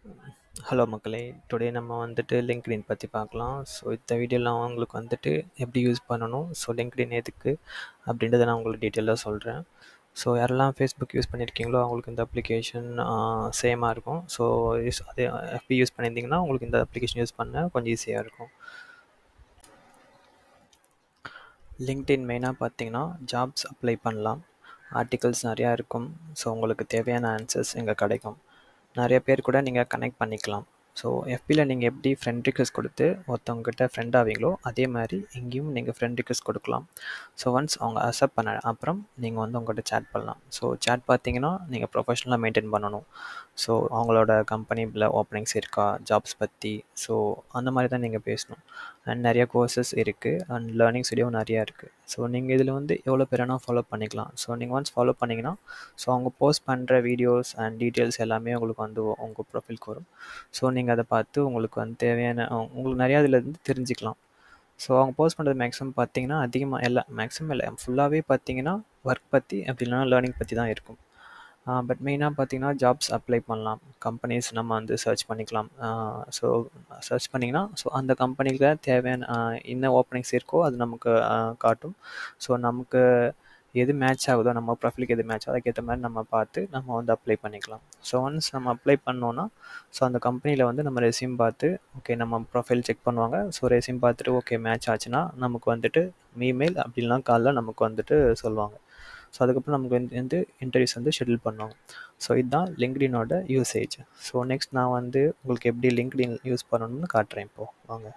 hello மக்களே today நம்ம வந்துட்டு லிங்க்டின் பற்றி பார்க்கலாம் ஸோ இந்த வீடியோவில் நான் உங்களுக்கு வந்துட்டு எப்படி யூஸ் பண்ணணும் ஸோ லிங்க்டின் எதுக்கு அப்படின்றத நான் உங்களுக்கு டீட்டெயிலாக சொல்கிறேன் ஸோ யாரெல்லாம் ஃபேஸ்புக் யூஸ் பண்ணியிருக்கீங்களோ அவங்களுக்கு இந்த அப்ளிகேஷன் சேமாக இருக்கும் ஸோ யூஸ் அதே எஃபி யூஸ் பண்ணியிருந்தீங்கன்னா உங்களுக்கு இந்த அப்ளிகேஷன் யூஸ் பண்ண கொஞ்சம் ஈஸியாக இருக்கும் லிங்க்டின் மெயினாக பார்த்தீங்கன்னா ஜாப்ஸ் அப்ளை பண்ணலாம் ஆர்டிகல்ஸ் நிறையா இருக்கும் ஸோ உங்களுக்கு தேவையான ஆன்சர்ஸ் இங்கே கிடைக்கும் நிறைய பேர் கூட நீங்கள் கனெக்ட் பண்ணிக்கலாம் ஸோ எஃபியில் நீங்கள் எப்படி ஃப்ரெண்ட் ரிக்வஸ்ட் கொடுத்து ஒருத்தவங்ககிட்ட ஃப்ரெண்ட் ஆவீங்களோ அதே மாதிரி இங்கேயும் நீங்கள் ஃப்ரெண்ட் ரிக்வஸ்ட் கொடுக்கலாம் ஸோ ஒன்ஸ் அவங்க அக்செப்ட் பண்ண அப்புறம் நீங்கள் வந்து உங்கள்கிட்ட சேட் பண்ணலாம் ஸோ சேட் பார்த்தீங்கன்னா நீங்கள் ப்ரொஃபஷனலாக மெயின்டைன் பண்ணணும் ஸோ அவங்களோட கம்பெனியில் ஓப்பனிங்ஸ் இருக்கா ஜாப்ஸ் பற்றி ஸோ அந்த மாதிரி தான் நீங்கள் பேசணும் அண்ட் நிறைய கோர்சஸ் இருக்குது அண்ட் லேர்னிங்ஸ் வீடியோ நிறையா இருக்குது ஸோ நீங்கள் இதில் வந்து எவ்வளோ பேர் வேணால் ஃபாலோ பண்ணிக்கலாம் ஸோ நீங்கள் ஒன்ஸ் ஃபாலோ பண்ணிங்கன்னா ஸோ அவங்க போஸ்ட் பண்ணுற வீடியோஸ் அண்ட் டீட்டெயில்ஸ் எல்லாமே உங்களுக்கு வந்து உங்கள் ப்ரொஃபைலுக்கு வரும் ஸோ நீங்கள் அதை பார்த்து உங்களுக்கு வந்து தேவையான உங்களுக்கு நிறையா இதில் இருந்து தெரிஞ்சுக்கலாம் ஸோ அவங்க போஸ்ட் பண்ணுறது மேக்ஸிமம் பார்த்தீங்கன்னா அதிகமாக எல்லா மேக்ஸிமம் இல்லை ஃபுல்லாகவே பார்த்தீங்கன்னா ஒர்க் பற்றி அப்படி இல்லைனா லேர்னிங் பற்றி தான் இருக்கும் பட் மெயினாக பார்த்தீங்கன்னா ஜாப்ஸ் அப்ளை பண்ணலாம் கம்பெனிஸ் நம்ம வந்து சர்ச் பண்ணிக்கலாம் ஸோ சர்ச் பண்ணிங்கன்னா ஸோ அந்த கம்பெனியில் தேவையான என்ன ஓப்பனிங்ஸ் இருக்கோ அது நமக்கு காட்டும் ஸோ நமக்கு எது மேட்ச் ஆகுதோ நம்ம ப்ரொஃபைலுக்கு எது மேட்ச் அதுக்கேற்ற மாதிரி நம்ம பார்த்து நம்ம வந்து அப்ளை பண்ணிக்கலாம் ஸோ ஒன்ஸ் நம்ம அப்ளை பண்ணோன்னா ஸோ அந்த கம்பெனியில் வந்து நம்ம ரெசியூம் பார்த்து ஓகே நம்ம ப்ரொஃபைல் செக் பண்ணுவாங்க ஸோ ரெசியூம் பார்த்துட்டு ஓகே மேட்ச் ஆச்சுன்னா நமக்கு வந்துட்டு இமெயில் அப்படிலாம் காலில் நமக்கு வந்துட்டு சொல்லுவாங்க ஸோ அதுக்கப்புறம் நமக்கு வந்து வந்து இன்டர்வியூஸ் வந்து ஷெடியூல் பண்ணுவாங்க ஸோ இதுதான் லிங்க்டினோட யூசேஜ் ஸோ நெக்ஸ்ட் நான் வந்து உங்களுக்கு எப்படி லிங்க்டின் யூஸ் பண்ணணும்னு காட்டுறேன் இப்போது வாங்க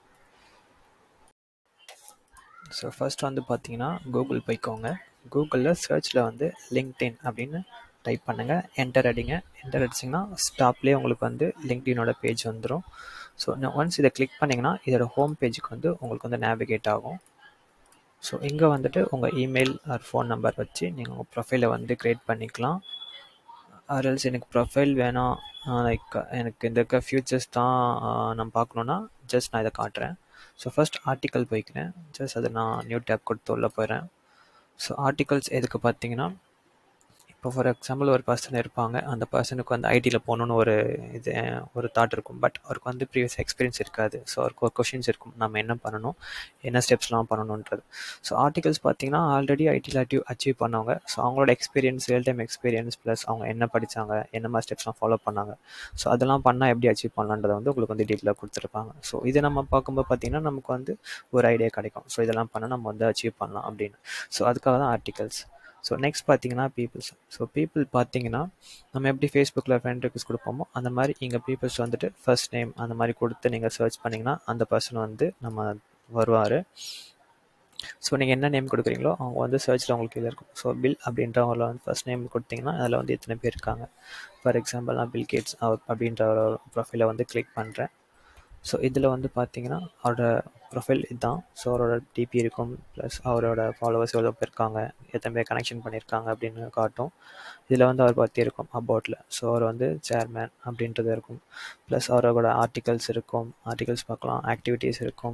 ஸோ ஃபர்ஸ்ட் வந்து பார்த்தீங்கன்னா கூகுள் போய்க்கோங்க கூகுளில் சர்ச்சில் வந்து லிங்க்டின் அப்படின்னு டைப் பண்ணுங்கள் என்டர் அடிங்க என்டர் அடிச்சிங்கன்னா ஸ்டாப்லேயே உங்களுக்கு வந்து லிங்க்டினோட பேஜ் வந்துடும் ஸோ ஒன்ஸ் இதை கிளிக் பண்ணிங்கன்னா இதோட ஹோம் பேஜுக்கு வந்து உங்களுக்கு வந்து நேவிகேட் ஆகும் ஸோ இங்கே வந்துட்டு உங்கள் இமெயில் ஆர் ஃபோன் நம்பர் வச்சு நீங்கள் உங்கள் ப்ரொஃபைலை வந்து க்ரியேட் பண்ணிக்கலாம் ஆர்எல்ஸ் எனக்கு ப்ரொஃபைல் வேணாம் லைக் எனக்கு இந்த இருக்க ஃபியூச்சர்ஸ் தான் நான் பார்க்கணுன்னா ஜஸ்ட் நான் இதை காட்டுறேன் ஸோ ஃபஸ்ட் ஆர்டிக்கல் போய்க்கிறேன் ஜஸ்ட் அதை நான் நியூ டேப் கொடுத்து உள்ள போயிடுறேன் ஸோ ஆர்டிகல்ஸ் எதுக்கு பார்த்தீங்கன்னா இப்போ ஃபார் எக்ஸாம்பிள் ஒரு பர்சன் இருப்பாங்க அந்த பர்சனுக்கு வந்து ஐடியில் போகணுன்னு ஒரு இது ஒரு தாட் இருக்கும் பட் அவருக்கு வந்து ப்ரீவியஸ் எக்ஸ்பீரியன்ஸ் இருக்காது ஸோ அவருக்கு ஒரு கொஷின்ஸ் இருக்கும் நம்ம என்ன பண்ணணும் என்ன ஸ்டெப்ஸ்லாம் பண்ணணுன்றது ஸோ ஆர்டிகல்ஸ் பார்த்தீங்கன்னா ஆல்ரெடி ஐடியில் அச்சீவ் அச்சீவ் பண்ணவங்க ஸோ அவங்களோட experience real time experience plus அவங்க என்ன படித்தாங்க என்ன மாதிரி ஸ்டெப்ஸ்லாம் ஃபாலோ பண்ணாங்க ஸோ அதெல்லாம் பண்ணால் எப்படி அச்சீவ் பண்ணலான்றதை வந்து உங்களுக்கு வந்து டீட்டெயிலாக கொடுத்துருப்பாங்க ஸோ இதை நம்ம பார்க்கும்போது பார்த்தீங்கன்னா நமக்கு வந்து ஒரு ஐடியா கிடைக்கும் ஸோ இதெல்லாம் பண்ணால் நம்ம வந்து அச்சீவ் பண்ணலாம் அப்படின்னு ஸோ அதுக்காக தான் ஆர்டிகல்ஸ் ஸோ நெக்ஸ்ட் பார்த்தீங்கன்னா பீப்புள்ஸ் ஸோ பீப்புள் பார்த்தீங்கன்னா நம்ம எப்படி ஃபேஸ்புக்கில் ஃப்ரெண்ட் ரிக்வஸ்ட் கொடுப்போமோ அந்த மாதிரி இங்கே பீப்புள்ஸ் வந்துட்டு ஃபர்ஸ்ட் நேம் அந்த மாதிரி கொடுத்து நீங்கள் சர்ச் பண்ணிங்கன்னா அந்த பர்சன் வந்து நம்ம வருவார் ஸோ நீங்கள் என்ன நேம் கொடுக்குறீங்களோ அவங்க வந்து சர்ச்சில் உங்களுக்கு இதில் இருக்கும் ஸோ பில் அப்படின்றவங்கள வந்து ஃபர்ஸ்ட் நேம் கொடுத்தீங்கன்னா அதில் வந்து எத்தனை பேர் இருக்காங்க ஃபார் எக்ஸாம்பிள் நான் பில் கேட்ஸ் அவர் அப்படின்ற ஒரு ப்ரொஃபைலை வந்து கிளிக் பண்ணுறேன் ஸோ இதில் வந்து பார்த்தீங்கன்னா அவரோட ப்ரொஃபைல் இதுதான் ஸோ அவரோட டிபி இருக்கும் ப்ளஸ் அவரோட ஃபாலோவர்ஸ் எவ்வளோ பேர் இருக்காங்க எத்தனை பேர் கனெக்ஷன் பண்ணியிருக்காங்க அப்படின்னு காட்டும் இதில் வந்து அவர் பற்றி இருக்கும் அபவுட்டில் ஸோ அவர் வந்து சேர்மேன் அப்படின்றது இருக்கும் ப்ளஸ் அவரோட ஆர்டிகல்ஸ் இருக்கும் ஆர்டிகல்ஸ் பார்க்கலாம் ஆக்டிவிட்டீஸ் இருக்கும்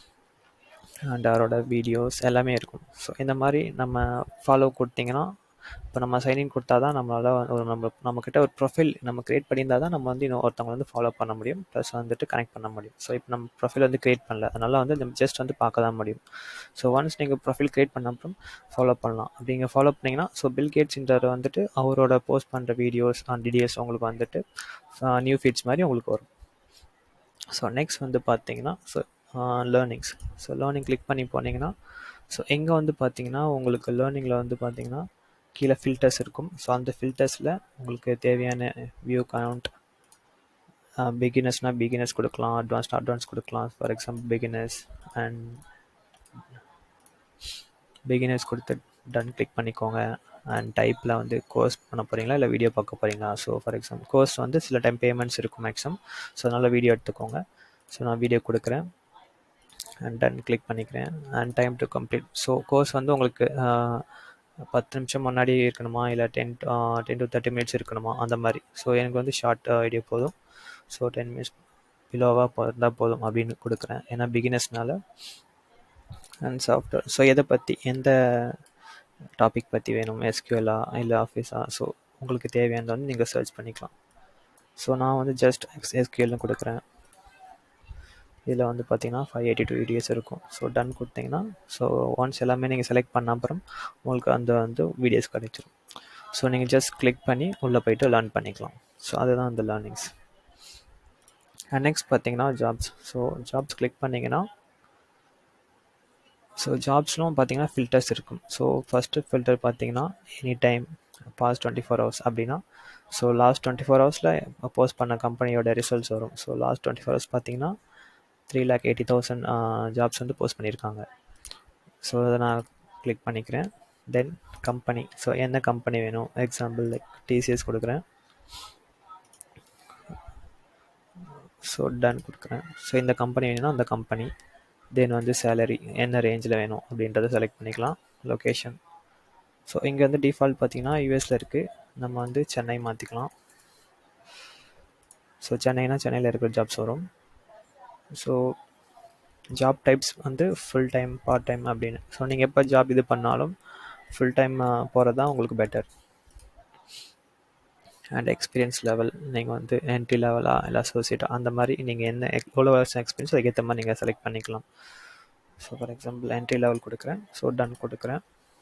அண்ட் அவரோட வீடியோஸ் எல்லாமே இருக்கும் ஸோ இந்த மாதிரி நம்ம ஃபாலோ கொடுத்தீங்கன்னா இப்போ நம்ம சைன்இன் கொடுத்தா தான் நம்மளால் ஒரு நம்ம நம்மக்கிட்ட ஒரு ப்ரொஃபைல் நம்ம க்ரியேட் பண்ணியிருந்தால் தான் நம்ம வந்து இன்னும் ஒருத்தவங்க வந்து ஃபாலோ பண்ண முடியும் ப்ளஸ் வந்துட்டு கனெக்ட் பண்ண முடியும் ஸோ இப்போ நம்ம ப்ரொஃபைல் வந்து க்ரியேட் பண்ணல அதனால் வந்து நம்ம ஜஸ்ட் வந்து பார்க்க தான் முடியும் ஸோ ஒன்ஸ் நீங்கள் ப்ரொஃபைல் க்ரியேட் பண்ண அப்புறம் ஃபாலோ பண்ணலாம் அப்படி நீங்கள் ஃபாலோ பண்ணிங்கன்னா ஸோ பில் கேட்ஸ்ன்றவர் வந்துட்டு அவரோட போஸ்ட் பண்ணுற வீடியோஸ் அண்ட் டீடியல்ஸ் உங்களுக்கு வந்துட்டு நியூ ஃபீட்ஸ் மாதிரி உங்களுக்கு வரும் ஸோ நெக்ஸ்ட் வந்து பார்த்தீங்கன்னா so learnings so learning click பண்ணி போனீங்கன்னா ஸோ எங்கே வந்து பார்த்தீங்கன்னா உங்களுக்கு லேர்னிங்கில் வந்து பார்த்தீங்கன்னா கீழே ஃபில்டர்ஸ் இருக்கும் ஸோ அந்த ஃபில்டர்ஸில் உங்களுக்கு தேவையான வியூ கவுண்ட் பிகினர்ஸ்னால் பிகினர்ஸ் கொடுக்கலாம் அட்வான்ஸ் அட்வான்ஸ் கொடுக்கலாம் for example beginners and beginners கொடுத்து டன் கிளிக் பண்ணிக்கோங்க அண்ட் டைப்பில் வந்து கோர்ஸ் பண்ண போகிறீங்களா இல்லை வீடியோ பார்க்க போகிறீங்களா ஸோ ஃபார் எக்ஸாம்பிள் கோர்ஸ் வந்து சில டைம் பேமெண்ட்ஸ் இருக்கும் மேக்ஸிமம் ஸோ அதனால் வீடியோ எடுத்துக்கோங்க ஸோ நான் வீடியோ கொடுக்குறேன் அண்ட் டன் கிளிக் பண்ணிக்கிறேன் and time to complete so course வந்து உங்களுக்கு பத்து நிமிஷம் முன்னாடி இருக்கணுமா இல்லை ten ten to thirty minutes இருக்கணுமா அந்த மாதிரி ஸோ எனக்கு வந்து ஷார்ட் வீடியோ போதும் ஸோ டென் மினிட்ஸ் பிலோவாக இருந்தால் போதும் அப்படின்னு கொடுக்குறேன் ஏன்னா பிகினர்ஸ்னால அண்ட் சாஃப்ட்வேர் ஸோ எதை பற்றி எந்த டாபிக் பற்றி வேணும் எஸ்கியூஎலா இல்லை ஆஃபீஸா ஸோ உங்களுக்கு தேவையானது வந்து நீங்கள் சர்ச் பண்ணிக்கலாம் ஸோ நான் வந்து ஜஸ்ட் எஸ்கியூஎல்னு கொடுக்குறேன் இதில் வந்து பார்த்தீங்கன்னா ஃபைவ் எயிட்டி டூ வீடியோஸ் இருக்கும் ஸோ டன் கொடுத்தீங்கன்னா ஸோ ஒன்ஸ் எல்லாமே நீங்கள் செலக்ட் பண்ண அப்புறம் உங்களுக்கு அந்த வந்து வீடியோஸ் கிடைச்சிரும் ஸோ நீங்கள் ஜஸ்ட் கிளிக் பண்ணி உள்ளே போயிட்டு லேர்ன் பண்ணிக்கலாம் ஸோ அதுதான் அந்த லேர்னிங்ஸ் அண்ட் நெக்ஸ்ட் பார்த்தீங்கன்னா ஜாப்ஸ் ஸோ ஜாப்ஸ் கிளிக் பண்ணிங்கன்னா ஸோ ஜாப்ஸ்லும் பார்த்தீங்கன்னா ஃபில்டர்ஸ் இருக்கும் ஸோ ஃபஸ்ட்டு ஃபில்டர் பார்த்தீங்கன்னா any time past twenty four hours அப்படின்னா ஸோ லாஸ்ட் டுவெண்ட்டி ஃபோர் ஹவர்ஸில் போஸ்ட் பண்ண கம்பெனியோட ரிசல்ட்ஸ் வரும் so last twenty four hours பார்த்தீங்கன்னா three lakh eighty thousand jobs வந்து போஸ்ட் பண்ணியிருக்காங்க ஸோ அதை நான் கிளிக் பண்ணிக்கிறேன் தென் கம்பெனி ஸோ என்ன கம்பெனி வேணும் எக்ஸாம்பிள் லைக் டிசிஎஸ் கொடுக்குறேன் ஸோ டன் கொடுக்குறேன் ஸோ இந்த கம்பெனி வேணும்னா அந்த கம்பெனி தென் வந்து சேலரி என்ன ரேஞ்சில் வேணும் அப்படின்றத செலக்ட் பண்ணிக்கலாம் லொக்கேஷன் ஸோ இங்கே வந்து டிஃபால்ட் பார்த்தீங்கன்னா யூஎஸில் இருக்குது நம்ம வந்து சென்னை மாற்றிக்கலாம் ஸோ சென்னைனா சென்னையில் இருக்கிற ஜாப்ஸ் வரும் ஸோ ஜாப் டைப்ஸ் வந்து ஃபுல் டைம் பார்ட் டைம் அப்படின்னு ஸோ நீங்கள் எப்போ ஜாப் இது பண்ணாலும் ஃபுல் டைம் போகிறது தான் உங்களுக்கு பெட்டர் அண்ட் எக்ஸ்பீரியன்ஸ் லெவல் நீங்கள் வந்து என்ட்ரி லெவலாக இல்லை அசோசியேட்டா அந்த மாதிரி நீங்கள் என்ன எவ்வளோ வருஷம் எக்ஸ்பீரியன்ஸ் அதுக்கேற்ற மாதிரி நீங்கள் செலக்ட் பண்ணிக்கலாம் so for example entry level கொடுக்குறேன் ஸோ டன் கொடுக்குறேன்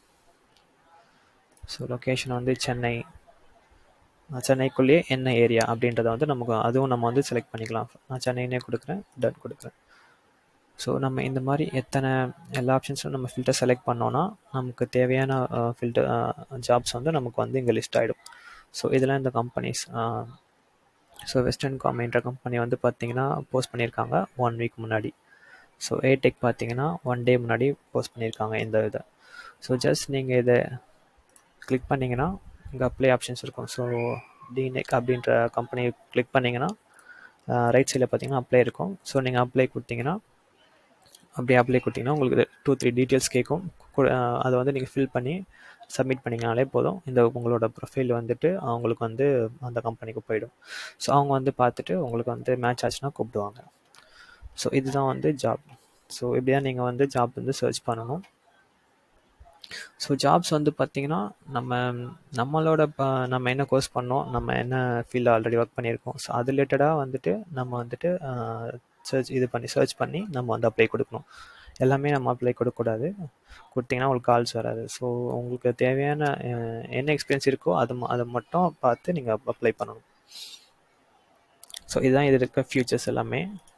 ஸோ லொக்கேஷன் வந்து சென்னை சென்னைக்குள்ளேயே என்ன ஏரியா அப்படின்றத வந்து நமக்கு அதுவும் நம்ம வந்து செலக்ட் பண்ணிக்கலாம் நான் சென்னைனே கொடுக்குறேன் டன் கொடுக்குறேன் ஸோ நம்ம இந்த மாதிரி எத்தனை எல்லா ஆப்ஷன்ஸும் நம்ம ஃபில்டர் செலக்ட் பண்ணோன்னா நமக்கு தேவையான ஃபில்டர் ஜாப்ஸ் வந்து நமக்கு வந்து இங்கே லிஸ்ட் ஆகிடும் ஸோ இதெல்லாம் இந்த கம்பெனிஸ் ஸோ வெஸ்டர்ன் காமின்ற கம்பெனி வந்து பார்த்தீங்கன்னா போஸ்ட் பண்ணியிருக்காங்க ஒன் வீக் முன்னாடி ஸோ ஏடெக் பார்த்தீங்கன்னா ஒன் டே முன்னாடி போஸ்ட் பண்ணியிருக்காங்க இந்த இதை ஸோ ஜஸ்ட் நீங்கள் இதை கிளிக் பண்ணிங்கன்னா இங்கே அப்ளை ஆப்ஷன்ஸ் இருக்கும் ஸோ டிநெக் அப்படின்ற கம்பெனி கிளிக் பண்ணிங்கன்னா ரைட் சைடில் பார்த்தீங்கன்னா அப்ளை இருக்கும் ஸோ நீங்கள் அப்ளை கொடுத்தீங்கன்னா அப்படி அப்ளை கொடுத்தீங்கன்னா உங்களுக்கு டூ த்ரீ டீட்டெயில்ஸ் கேட்கும் அதை வந்து நீங்கள் ஃபில் பண்ணி சப்மிட் பண்ணிங்கனாலே போதும் இந்த உங்களோட ப்ரொஃபைல் வந்துட்டு அவங்களுக்கு வந்து அந்த கம்பெனிக்கு போயிடும் ஸோ அவங்க வந்து பார்த்துட்டு உங்களுக்கு வந்து மேட்ச் ஆச்சுன்னா கூப்பிடுவாங்க ஸோ இதுதான் வந்து ஜாப் ஸோ இப்படி தான் நீங்கள் வந்து ஜாப் வந்து சர்ச் பண்ணணும் ஸோ ஜாப்ஸ் வந்து பார்த்திங்கன்னா நம்ம நம்மளோட ப நம்ம என்ன கோர்ஸ் பண்ணோம் நம்ம என்ன ஃபீல்டில் ஆல்ரெடி ஒர்க் பண்ணியிருக்கோம் ஸோ அது ரிலேட்டடாக வந்துட்டு நம்ம வந்துட்டு சர்ச் இது பண்ணி சர்ச் பண்ணி நம்ம வந்து அப்ளை கொடுக்கணும் எல்லாமே நம்ம அப்ளை கொடுக்கக்கூடாது கொடுத்தீங்கன்னா உங்களுக்கு கால்ஸ் வராது ஸோ உங்களுக்கு தேவையான என்ன எக்ஸ்பீரியன்ஸ் இருக்கோ அது அதை மட்டும் பார்த்து நீங்கள் அப்ளை பண்ணணும் ஸோ இதுதான் இது இருக்க ஃபியூச்சர்ஸ் எல்லாமே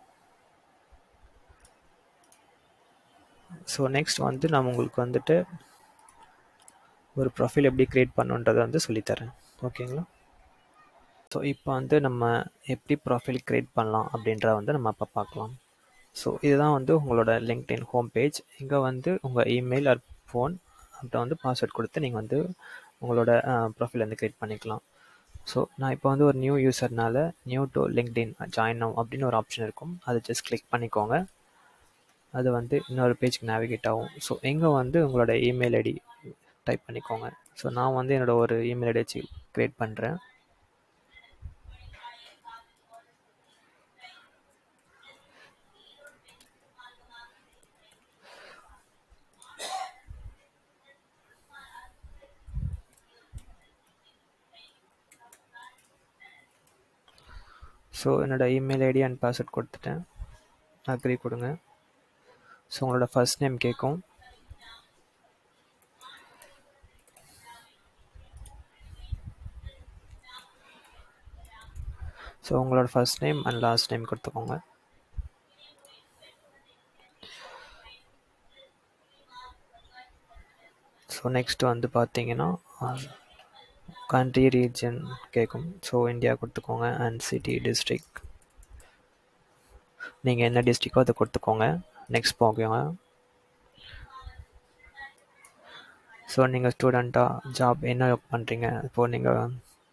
ஸோ நெக்ஸ்ட் வந்து நான் உங்களுக்கு வந்துட்டு ஒரு ப்ரொஃபைல் எப்படி க்ரியேட் பண்ணுன்றதை வந்து சொல்லித்தரேன் ஓகேங்களா ஸோ இப்போ வந்து நம்ம எப்படி ப்ரொஃபைல் க்ரியேட் பண்ணலாம் அப்படின்றத வந்து நம்ம அப்போ பார்க்கலாம் ஸோ இதுதான் வந்து உங்களோட லிங்க்டின் ஹோம் பேஜ் இங்கே வந்து உங்கள் இமெயில் ஆர் ஃபோன் அப்புறம் வந்து பாஸ்வேர்ட் கொடுத்து நீங்கள் வந்து உங்களோட ப்ரொஃபைல் வந்து க்ரியேட் பண்ணிக்கலாம் ஸோ நான் இப்போ வந்து ஒரு நியூ யூசர்னால நியூ டு லிங்க்டின் ஜாயின் ஆகும் அப்படின்னு ஒரு ஆப்ஷன் இருக்கும் அதை ஜஸ்ட் கிளிக் பண்ணிக்கோங்க அது வந்து இன்னொரு பேஜ்க்கு நேவிகேட் ஆகும் ஸோ எங்கே வந்து உங்களோட இமெயில் ஐடி டைப் பண்ணிக்கோங்க ஸோ நான் வந்து என்னோடய ஒரு இமெயில் ஐடி வச்சு க்ரியேட் பண்ணுறேன் ஸோ என்னோடய இமெயில் ஐடி அண்ட் பாஸ்வேர்ட் கொடுத்துட்டேன் அக்ரி கொடுங்க ஸோ உங்களோட ஃபர்ஸ்ட் நேம் கேட்கும் ஸோ உங்களோட first name and last name கொடுத்துக்கோங்க ஸோ நெக்ஸ்ட் வந்து பார்த்தீங்கன்னா கண்ட்ரி ரீஜன் கேட்கும் ஸோ இந்தியா கொடுத்துக்கோங்க அண்ட் சிட்டி டிஸ்ட்ரிக் நீங்கள் என்ன டிஸ்ட்ரிக்கோ அதை கொடுத்துக்கோங்க நெக்ஸ்ட் போகங்க ஸோ நீங்கள் ஸ்டூடெண்ட்டாக ஜாப் என்ன ஒர்க் பண்ணுறீங்க இப்போது நீங்கள்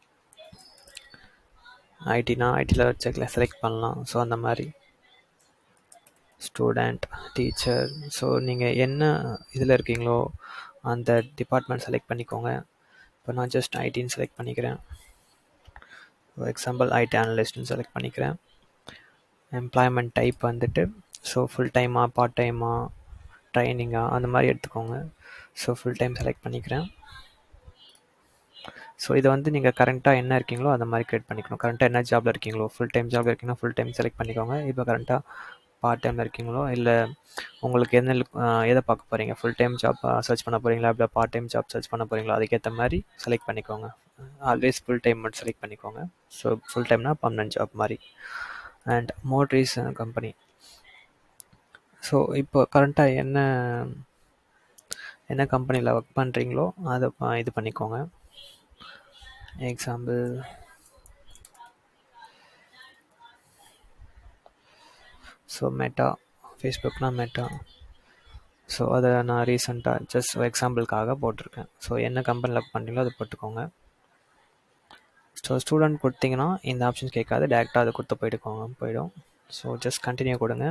ஐடினா ஐடியில் செக்ல செலக்ட் பண்ணலாம் ஸோ அந்த மாதிரி ஸ்டூடெண்ட் டீச்சர் ஸோ நீங்கள் என்ன இதில் இருக்கீங்களோ அந்த டிபார்ட்மெண்ட் செலக்ட் பண்ணிக்கோங்க இப்போ நான் ஜஸ்ட் ஐடின்னு செலக்ட் பண்ணிக்கிறேன் ஃபார் எக்ஸாம்பிள் ஐடி அனலிஸ்ட்னு செலக்ட் பண்ணிக்கிறேன் எம்ப்ளாய்மெண்ட் டைப் வந்துட்டு ஸோ ஃபுல் டைமாக பார்ட் டைமாக ட்ரைனிங்காக அந்த மாதிரி எடுத்துக்கோங்க ஸோ ஃபுல் டைம் செலக்ட் பண்ணிக்கிறேன் ஸோ இதை வந்து நீங்கள் கரண்ட்டாக என்ன இருக்கீங்களோ அந்த மாதிரி க்ரியேட் பண்ணிக்கணும் கரண்ட்டாக என்ன ஜாபில் இருக்கீங்களோ ஃபுல் டைம் ஜாபில் இருக்கீங்கன்னா ஃபுல் டைம் செலக்ட் பண்ணிக்கோங்க இப்போ கரண்ட்டாக பார்ட் டைமில் இருக்கீங்களோ இல்லை உங்களுக்கு என்ன எதை பார்க்க போகிறீங்க ஃபுல் டைம் ஜாப் சர்ச் பண்ண போகிறீங்களா இல்லை பார்ட் டைம் ஜாப் சர்ச் பண்ண போகிறீங்களா அதுக்கேற்ற மாதிரி செலக்ட் பண்ணிக்கோங்க ஆல்வேஸ் ஃபுல் டைம் மட்டும் செலக்ட் பண்ணிக்கோங்க ஸோ ஃபுல் டைம்னா பர்மனன்ட் ஜாப் மாதிரி அண்ட் மோட்ரிஸ் கம்பெனி ஸோ இப்போ கரண்ட்டாக என்ன என்ன கம்பெனியில் ஒர்க் பண்ணுறீங்களோ அதை இது பண்ணிக்கோங்க எக்ஸாம்பிள் ஸோ மெட்டா ஃபேஸ்புக்னா மெட்டா ஸோ அதை நான் ரீசெண்டாக ஜஸ்ட் எக்ஸாம்பிளுக்காக போட்டிருக்கேன் ஸோ என்ன கம்பெனியில் ஒர்க் பண்ணுறீங்களோ அதை போட்டுக்கோங்க ஸோ ஸ்டூடெண்ட் கொடுத்தீங்கன்னா இந்த ஆப்ஷன் கேட்காது டேரெக்டாக அதை கொடுத்து போயிட்டுக்கோங்க போயிடும் ஸோ ஜஸ்ட் கண்டினியூ கொடுங்க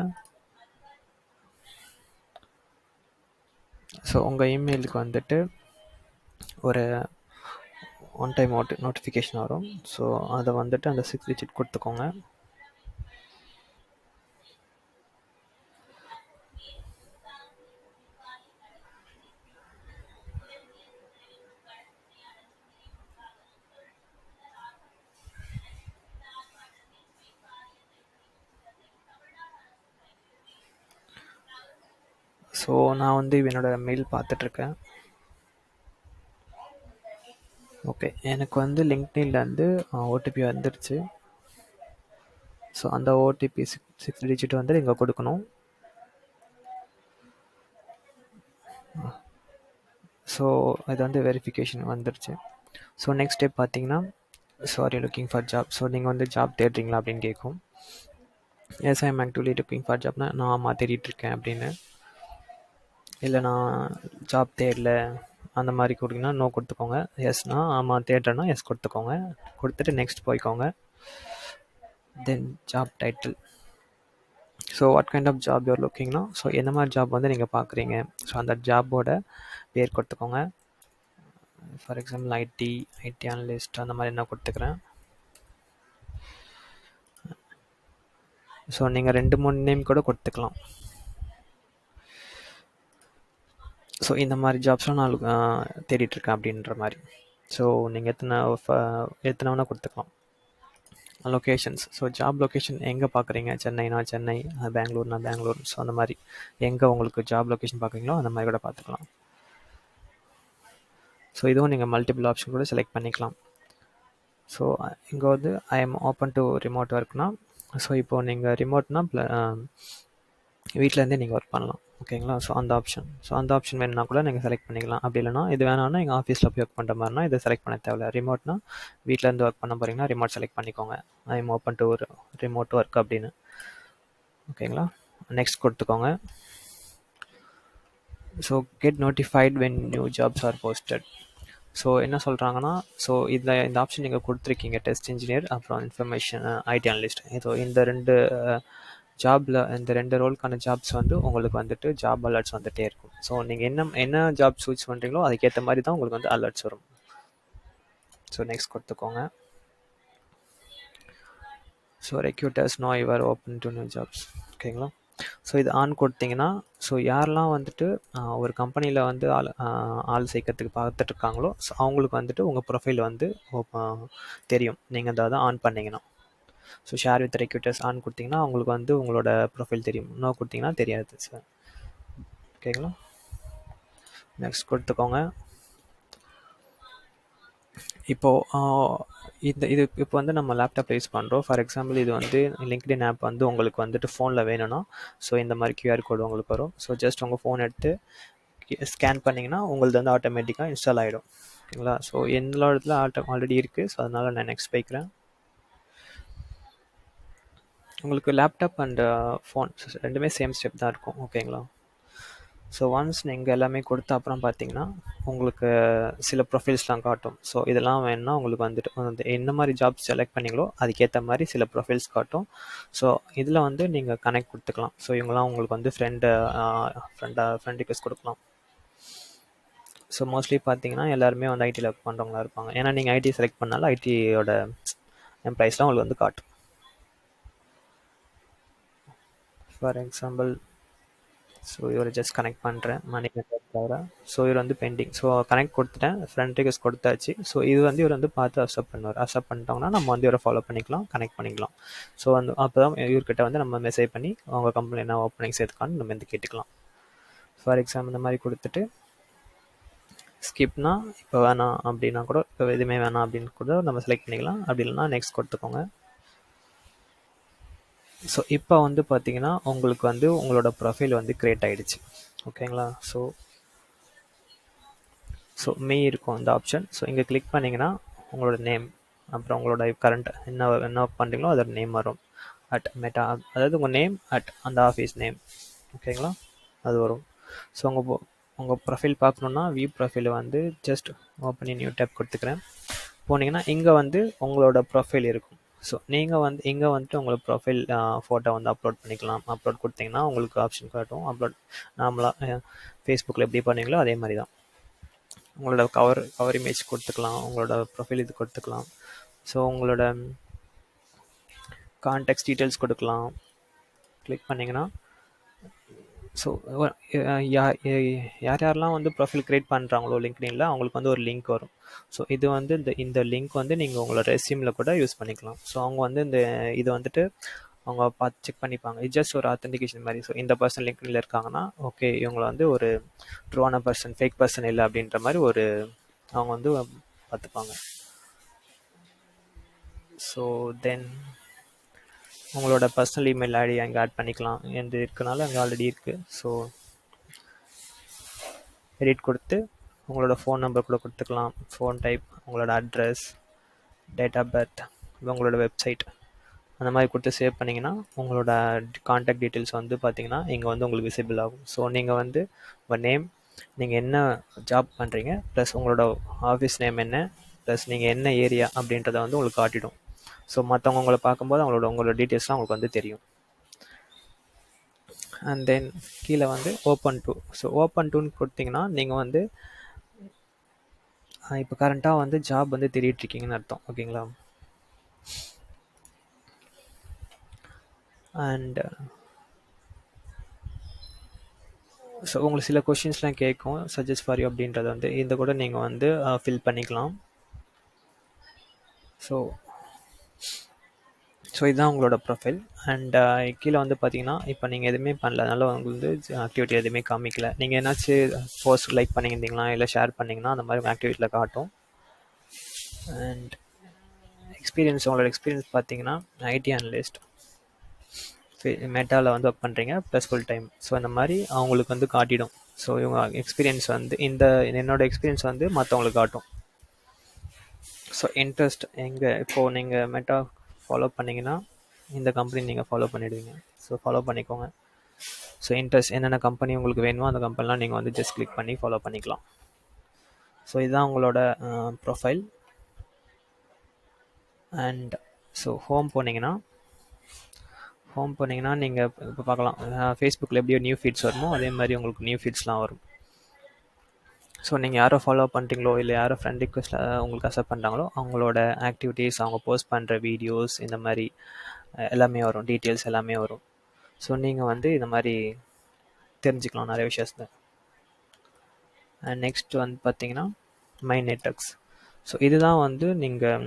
ஸோ உங்கள் இமெயிலுக்கு வந்துட்டு ஒரு ஒன் டைம் நோட்டி நோட்டிஃபிகேஷன் வரும் ஸோ அதை வந்துட்டு அந்த சிக்ஸ் டிஜிட் கொடுத்துக்கோங்க ஸோ நான் வந்து என்னோட மெயில் பார்த்துட்ருக்கேன் ஓகே எனக்கு வந்து லிங்க்டின்லேருந்து ஓடிபி வந்துருச்சு ஸோ அந்த ஓடிபி சிக்ஸ் சிக்ஸ் டிஜிட் வந்து இங்கே கொடுக்கணும் ஸோ இது வந்து வெரிஃபிகேஷன் வந்துருச்சு ஸோ நெக்ஸ்ட் ஸ்டெப் பார்த்தீங்கன்னா sorry looking for job so நீங்கள் வந்து ஜாப் தேடுறீங்களா அப்படின்னு கேட்கும் yes I'm actively looking for ஜாப்னா நான் ஆமாம் தேடிட்டுருக்கேன் அப்படின்னு இல்லை நான் ஜாப் தேடல அந்த மாதிரி கொடுத்தீங்கன்னா நோ கொடுத்துக்கோங்க எஸ்னா ஆமாம் தேடுறேன்னா எஸ் கொடுத்துக்கோங்க கொடுத்துட்டு நெக்ஸ்ட் போய்க்கோங்க then job title so what kind of job you're லுக்கிங்னா ஸோ எந்த மாதிரி ஜாப் வந்து நீங்கள் பார்க்குறீங்க ஸோ அந்த ஜாபோட பேர் கொடுத்துக்கோங்க for example IT IT analyst அந்த மாதிரி நான் கொடுத்துக்கிறேன் ஸோ நீங்கள் ரெண்டு மூணு நேம் கூட கொடுத்துக்கலாம் ஸோ இந்த மாதிரி ஜாப்ஸ்லாம் நான் தேடிட்டுருக்கேன் அப்படின்ற மாதிரி ஸோ நீங்கள் எத்தனை எத்தனை வேணால் கொடுத்துக்கலாம் லொக்கேஷன்ஸ் ஸோ ஜாப் லொக்கேஷன் எங்கே பார்க்குறீங்க சென்னைனா சென்னை பெங்களூர்னா பெங்களூர் ஸோ அந்த மாதிரி எங்கே உங்களுக்கு ஜாப் லொக்கேஷன் பார்க்குறீங்களோ அந்த மாதிரி கூட பார்த்துக்கலாம் ஸோ இதுவும் நீங்கள் மல்டிபிள் ஆப்ஷன் கூட செலக்ட் பண்ணிக்கலாம் ஸோ இங்கே வந்து I am open to remote ஒர்க்னா ஸோ இப்போது நீங்கள் ரிமோட்னா வீட்டிலேருந்தே நீங்கள் ஒர்க் பண்ணலாம் ஓகேங்களா ஸோ அந்த ஆப்ஷன் ஸோ அந்த ஆப்ஷன் வேணும்னா கூட நீங்கள் செலக்ட் பண்ணிக்கலாம் அப்படி இல்லைனா இது வேணாம்னா எங்கள் ஆஃபீஸில் போய் ஒர்க் பண்ணுற மாதிரினா இதை செலக்ட் பண்ண தேவையில்ல ரிமோட்னா வீட்டிலேருந்து ஒர்க் பண்ண போகிறீங்கன்னா ரிமோட் செலக்ட் பண்ணிக்கோங்க I am open to remote work அப்படின்னு ஓகேங்களா நெக்ஸ்ட் கொடுத்துக்கோங்க so get notified when new jobs are posted so என்ன சொல்கிறாங்கன்னா ஸோ இதில் இந்த ஆப்ஷன் நீங்கள் கொடுத்துருக்கீங்க டெஸ்ட் இன்ஜினியர் அப்புறம் இன்ஃபர்மேஷன் ஐடி அனலிஸ்ட் ஸோ இந்த ரெண்டு ஜாபில் இந்த ரெண்டு ரோலுக்கான ஜாப்ஸ் வந்து உங்களுக்கு வந்துட்டு ஜாப் அலர்ட்ஸ் வந்துகிட்டே இருக்கும் ஸோ நீங்கள் என்ன என்ன ஜாப் சூஸ் பண்ணுறீங்களோ அதுக்கேற்ற மாதிரி தான் உங்களுக்கு வந்து அலர்ட்ஸ் வரும் ஸோ நெக்ஸ்ட் கொடுத்துக்கோங்க so recruiters know you're open to new jobs ஓகேங்களா ஸோ இது ஆன் கொடுத்தீங்கன்னா ஸோ யாரெல்லாம் வந்துட்டு ஒரு கம்பெனியில் வந்து ஆள் ஆள் சேர்க்கறதுக்கு பார்த்துட்டு இருக்காங்களோ ஸோ அவங்களுக்கு வந்துட்டு உங்கள் ப்ரொஃபைல் வந்து தெரியும் நீங்கள் அதை ஆன் பண்ணிங்கன்னா so share with recruiters on கொடுத்தீங்கன்னா அவங்களுக்கு வந்து உங்களோட ப்ரொஃபைல் தெரியும் இன்னும் கொடுத்தீங்கன்னா தெரியாது சார் ஓகேங்களா நெக்ஸ்ட் கொடுத்துக்கோங்க இப்போது இந்த இது இப்போ வந்து நம்ம லேப்டாப்பில் யூஸ் பண்ணுறோம் ஃபார் எக்ஸாம்பிள் இது வந்து லிங்க்டின் ஆப் வந்து உங்களுக்கு வந்துட்டு ஃபோனில் வேணும்னா ஸோ இந்த மாதிரி கியூஆர் கோடு உங்களுக்கு வரும் ஸோ ஜஸ்ட் உங்கள் ஃபோன் எடுத்து ஸ்கேன் பண்ணிங்கன்னா உங்களுக்கு வந்து ஆட்டோமேட்டிக்காக இன்ஸ்டால் ஆகிடும் ஓகேங்களா ஸோ எல்லா இடத்துல ஆட்டோ ஆல்ரெடி இருக்குது ஸோ அதனால் நான் நெக்ஸ்ட் போய்க்கிறேன் உங்களுக்கு லேப்டாப் அண்ட் ஃபோன் ரெண்டுமே சேம் ஸ்டெப் தான் இருக்கும் ஓகேங்களா ஸோ ஒன்ஸ் நீங்கள் எல்லாமே கொடுத்த அப்புறம் பார்த்தீங்கன்னா உங்களுக்கு சில ப்ரொஃபைல்ஸ்லாம் காட்டும் ஸோ இதெல்லாம் வேணும்னா உங்களுக்கு வந்துட்டு வந்து என்ன மாதிரி ஜாப் செலக்ட் பண்ணீங்களோ அதுக்கேற்ற மாதிரி சில ப்ரொஃபைல்ஸ் காட்டும் ஸோ இதில் வந்து நீங்கள் கனெக்ட் கொடுத்துக்கலாம் ஸோ இவங்களாம் உங்களுக்கு வந்து ஃப்ரெண்டு ஃப்ரெண்டாக ஃப்ரெண்ட் ரிக்வஸ்ட் கொடுக்கலாம் ஸோ மோஸ்ட்லி பார்த்தீங்கன்னா எல்லாருமே வந்து ஐடியில் ஒர்க் பண்ணுறவங்களா இருப்பாங்க ஏன்னா நீங்கள் ஐடி செலக்ட் பண்ணாலும் ஐடியோட எம்ப்ளாயிஸ்லாம் உங்களுக்கு வந்து காட்டும் ஃபார் எக்ஸாம்பிள் ஸோ இவரை ஜஸ்ட் கனெக்ட் பண்ணுறேன் மணி தவிர ஸோ இவர் வந்து பெண்டிங் ஸோ கனெக்ட் கொடுத்துட்டேன் ஃப்ரெண்ட் ரிக்வஸ்ட் கொடுத்தாச்சு ஸோ இது வந்து இவர் வந்து பார்த்து அக்செப்ட் பண்ணுவார் அக்செப்ட் பண்ணிட்டோம்னா நம்ம வந்து இவரை ஃபாலோ பண்ணிக்கலாம் கனெக்ட் பண்ணிக்கலாம் ஸோ வந்து அப்போ தான் இவர்கிட்ட வந்து நம்ம மெசேஜ் பண்ணி அவங்க கம்பெனி என்ன ஓப்பனிங் சேர்த்துக்கான்னு நம்ம வந்து கேட்டுக்கலாம் ஃபார் எக்ஸாம்பிள் இந்த மாதிரி கொடுத்துட்டு ஸ்கிப்னா இப்போ வேணாம் அப்படின்னா கூட இப்போ எதுவுமே வேணாம் அப்படின்னு கூட நம்ம செலக்ட் பண்ணிக்கலாம் அப்படி இல்லைனா நெக்ஸ்ட் கொடுத்துக்கோங்க ஸோ இப்போ வந்து பார்த்தீங்கன்னா உங்களுக்கு வந்து உங்களோட ப்ரொஃபைல் வந்து க்ரியேட் ஆகிடுச்சு ஓகேங்களா ஸோ ஸோ மே இருக்கும் இந்த ஆப்ஷன் ஸோ இங்கே கிளிக் பண்ணிங்கன்னா உங்களோட நேம் அப்புறம் உங்களோட கரண்ட் என்ன என்ன ஒர்க் பண்ணுறீங்களோ அதோட நேம் வரும் அட் மெட்டா அதாவது உங்கள் நேம் அட் அந்த ஆஃபீஸ் நேம் ஓகேங்களா அது வரும் ஸோ உங்கள் உங்கள் ப்ரொஃபைல் பார்க்கணுன்னா வியூ ப்ரொஃபைல் வந்து ஜஸ்ட் ஓப்பன் நியூ டேப் கொடுத்துக்கிறேன் போனீங்கன்னா இங்கே வந்து உங்களோட ப்ரொஃபைல் இருக்கும் ஸோ நீங்கள் வந்து இங்கே வந்துட்டு உங்களோட ப்ரொஃபைல் ஃபோட்டோ வந்து அப்லோட் பண்ணிக்கலாம் அப்லோட் கொடுத்தீங்கன்னா உங்களுக்கு ஆப்ஷன் காட்டும் அப்லோட் நார்மலாக ஃபேஸ்புக்கில் எப்படி பண்ணீங்களோ அதே மாதிரி தான் உங்களோட கவர் கவர் இமேஜ் கொடுத்துக்கலாம் உங்களோட ப்ரொஃபைல் இது கொடுத்துக்கலாம் ஸோ உங்களோட கான்டாக்ட்ஸ் டீட்டெயில்ஸ் கொடுக்கலாம் கிளிக் பண்ணிங்கன்னா ஸோ யார் யாரெல்லாம் வந்து ப்ரொஃபைல் க்ரியேட் பண்ணுறாங்களோ லிங்க்டின்ல அவங்களுக்கு வந்து ஒரு லிங்க் வரும் ஸோ இது வந்து இந்த இந்த லிங்க் வந்து நீங்கள் உங்களோட ரெசியூமில் கூட யூஸ் பண்ணிக்கலாம் ஸோ அவங்க வந்து இந்த இது வந்துட்டு அவங்க பார்த்து செக் பண்ணிப்பாங்க இது ஜஸ்ட் ஒரு அத்தன்டிகேஷன் மாதிரி ஸோ இந்த பர்சன் லிங்க்டின்ல இருக்காங்கன்னா ஓகே இவங்களை வந்து ஒரு ட்ரூவான பர்சன் ஃபேக் பர்சன் இல்லை அப்படின்ற மாதிரி ஒரு அவங்க வந்து பார்த்துப்பாங்க ஸோ தென் உங்களோட பர்சனல் இமெயில் ஐடி அங்கே ஆட் பண்ணிக்கலாம் எந்த இருக்கனால அங்கே ஆல்ரெடி இருக்குது ஸோ எடிட் கொடுத்து உங்களோட ஃபோன் நம்பர் கூட கொடுத்துக்கலாம் ஃபோன் டைப் உங்களோட அட்ரஸ் டேட் ஆஃப் பர்த் உங்களோட வெப்சைட் அந்த மாதிரி கொடுத்து சேவ் பண்ணிங்கன்னா உங்களோட காண்டாக்ட் டீட்டெயில்ஸ் வந்து பார்த்தீங்கன்னா இங்கே வந்து உங்களுக்கு விசிபிள் ஆகும் ஸோ நீங்கள் வந்து உங்கள் நேம் நீங்கள் என்ன ஜாப் பண்ணுறீங்க ப்ளஸ் உங்களோட ஆஃபீஸ் நேம் என்ன ப்ளஸ் நீங்கள் என்ன ஏரியா அப்படின்றத வந்து உங்களுக்கு காட்டிடும் ஸோ மற்றவங்க உங்களை பார்க்கும்போது அவங்களோட உங்களோட டீட்டெயில்ஸ்லாம் உங்களுக்கு வந்து தெரியும் அண்ட் தென் கீழே வந்து ஓப்பன் டூ ஸோ ஓப்பன் டூன்னு கொடுத்தீங்கன்னா நீங்கள் வந்து இப்போ கரண்ட்டாக வந்து ஜாப் வந்து தேடிட்டுருக்கீங்கன்னு அர்த்தம் ஓகேங்களா அண்ட் ஸோ உங்களுக்கு சில கொஷின்ஸ்லாம் கேட்கும் சஜஸ்ட் ஃபார் யூ அப்படின்றத வந்து இந்த கூட நீங்கள் வந்து ஃபில் பண்ணிக்கலாம் ஸோ ஸோ இதுதான் உங்களோட ப்ரொஃபைல் அண்ட் கீழே வந்து பார்த்தீங்கன்னா இப்போ நீங்கள் எதுவுமே பண்ணல அதனால உங்களுக்கு வந்து ஆக்டிவிட்டி எதுவுமே காமிக்கல நீங்கள் என்னாச்சும் போஸ்ட் லைக் பண்ணியிருந்தீங்களா இல்லை ஷேர் பண்ணிங்கன்னா அந்த மாதிரி ஆக்டிவிட்டியில் காட்டும் அண்ட் எக்ஸ்பீரியன்ஸ் உங்களோட எக்ஸ்பீரியன்ஸ் பார்த்தீங்கன்னா ஐடி அனலிஸ்ட் மெட்டாவில் வந்து ஒர்க் பண்ணுறீங்க ப்ளஸ் ஃபுல் டைம் ஸோ இந்த மாதிரி அவங்களுக்கு வந்து காட்டிடும் ஸோ இவங்க எக்ஸ்பீரியன்ஸ் வந்து இந்த என்னோட எக்ஸ்பீரியன்ஸ் வந்து மற்றவங்களுக்கு காட்டும் ஸோ இன்ட்ரெஸ்ட் எங்கே இப்போது நீங்கள் மெட்டா ஃபாலோ பண்ணிங்கன்னா இந்த கம்பெனி நீங்கள் ஃபாலோ பண்ணிடுவீங்க ஸோ ஃபாலோ பண்ணிக்கோங்க ஸோ இன்ட்ரெஸ்ட் என்னென்ன கம்பெனி உங்களுக்கு வேணுமோ அந்த கம்பெனிலாம் நீங்கள் வந்து ஜஸ்ட் கிளிக் பண்ணி ஃபாலோ பண்ணிக்கலாம் ஸோ இதுதான் உங்களோட ப்ரொஃபைல் அண்ட் ஸோ ஹோம் போனீங்கன்னா ஹோம் போனீங்கன்னா நீங்கள் இப்போ பார்க்கலாம் ஃபேஸ்புக்கில் எப்படியோ நியூ ஃபீட்ஸ் வருமோ அதே மாதிரி உங்களுக்கு நியூ ஃபீட்ஸ்லாம் வரும் ஸோ நீங்கள் யாரோ ஃபாலோ பண்ணுறீங்களோ இல்லை யாரோ ஃப்ரெண்ட் ரிக்வஸ்ட்டில் உங்களுக்கு அக்செப்ட் பண்ணுறாங்களோ அவங்களோட ஆக்டிவிட்டீஸ் அவங்க போஸ்ட் பண்ணுற வீடியோஸ் இந்த மாதிரி எல்லாமே வரும் டீட்டெயில்ஸ் எல்லாமே வரும் ஸோ நீங்கள் வந்து இந்த மாதிரி தெரிஞ்சுக்கலாம் நிறைய விஷயத்தை அண்ட் நெக்ஸ்ட் வந்து பார்த்தீங்கன்னா மை நெட்ஒர்க்ஸ் ஸோ இதுதான் வந்து நீங்கள்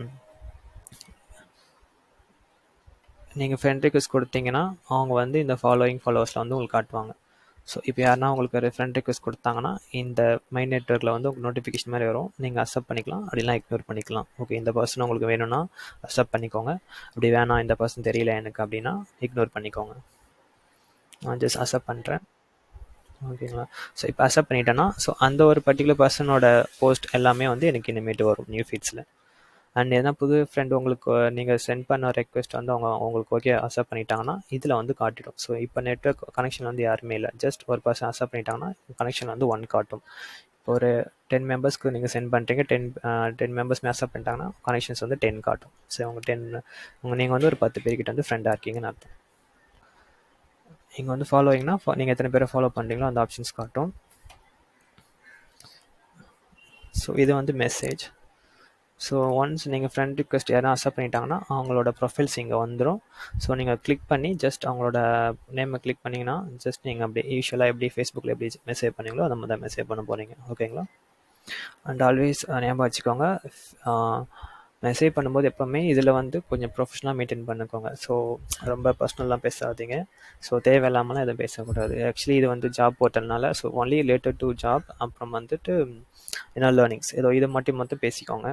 நீங்கள் ஃப்ரெண்ட் ரிக்வஸ்ட் கொடுத்தீங்கன்னா அவங்க வந்து இந்த ஃபாலோயிங் ஃபாலோவர்ஸில் வந்து உங்களுக்கு காட்டுவாங்க ஸோ இப்போ யாருனா உங்களுக்கு ஒரு ஃப்ரெண்ட் ரிக்வஸ்ட் கொடுத்தாங்கன்னா இந்த மைண்ட் நெட்ஒர்க்கில் வந்து உங்களுக்கு நோட்டிஃபிகேஷன் மாதிரி வரும் நீங்கள் அக்செப்ட் பண்ணிக்கலாம் அப்படிலாம் இக்னோர் பண்ணிக்கலாம் ஓகே இந்த பர்சன் உங்களுக்கு வேணும்னா அக்செப்ட் பண்ணிக்கோங்க அப்படி வேணாம் இந்த பர்சன் தெரியல எனக்கு அப்படின்னா இக்னோர் பண்ணிக்கோங்க நான் ஜஸ்ட் அக்செப்ட் பண்ணுறேன் ஓகேங்களா ஸோ இப்போ அக்செப்ட் பண்ணிட்டேன்னா ஸோ அந்த ஒரு பர்டிகுலர் பர்சனோட போஸ்ட் எல்லாமே வந்து எனக்கு இனிமேட்டு வரும் நியூ ஃபீட்ஸில் அண்ட் எதனா புது ஃப்ரெண்ட் உங்களுக்கு நீங்கள் சென்ட் பண்ண ரெக்வெஸ்ட் வந்து அவங்க உங்களுக்கு ஓகே அக்செப்ட் பண்ணிட்டாங்கன்னா இதில் வந்து காட்டிடும் ஸோ இப்போ நெட்ஒர்க் கனெக்ஷன் வந்து யாருமே இல்லை ஜஸ்ட் ஒரு பர்சன் அக்செப்ட் பண்ணிட்டாங்கன்னா கனெக்ஷன் வந்து ஒன் காட்டும் இப்போ ஒரு டென் மெம்பர்ஸ்க்கு நீங்கள் சென்ட் பண்ணுறீங்க டென் டென் மெம்பர்ஸ்மே அக்செப்ட் பண்ணிட்டாங்கன்னா கனெக்ஷன்ஸ் வந்து டென் காட்டும் ஸோ உங்க டென் உங்கள் நீங்கள் வந்து ஒரு பத்து பேர்கிட்ட வந்து ஃப்ரெண்டாக இருக்கீங்கன்னு அர்த்தம் இங்கே வந்து ஃபாலோவிங்னா நீங்கள் எத்தனை பேரை ஃபாலோ பண்ணுறீங்களோ அந்த ஆப்ஷன்ஸ் காட்டும் ஸோ இது வந்து மெசேஜ் ஸோ ஒன்ஸ் நீங்கள் ஃப்ரெண்ட் ரிக்வெஸ்ட் யாரும் அக்செப்ட் பண்ணிட்டாங்கன்னா அவங்களோட ப்ரொஃபைல்ஸ் இங்கே வந்துடும் ஸோ நீங்கள் கிளிக் பண்ணி ஜஸ்ட் அவங்களோட நேமை கிளிக் பண்ணிங்கன்னா ஜஸ்ட் நீங்கள் அப்படி யூஸ்வலாக எப்படி ஃபேஸ்புக்கில் எப்படி மெசேஜ் பண்ணீங்களோ அந்த மாதிரி தான் மெசேஜ் பண்ண போகிறீங்க ஓகேங்களா அண்ட் ஆல்வேஸ் ஞாபகம் வச்சுக்கோங்க மெசேஜ் பண்ணும்போது எப்போவுமே இதில் வந்து கொஞ்சம் ப்ரொஃபஷனலாக மெயின்டைன் பண்ணிக்கோங்க ஸோ ரொம்ப பர்சனலாக பேசாதீங்க ஸோ தேவையில்லாமலாம் எதுவும் பேசக்கூடாது ஆக்சுவலி இது வந்து ஜாப் போட்டதுனால so only related to job அப்புறம் வந்துட்டு என்ன லேர்னிங்ஸ் ஏதோ இது மட்டும் மட்டும் பேசிக்கோங்க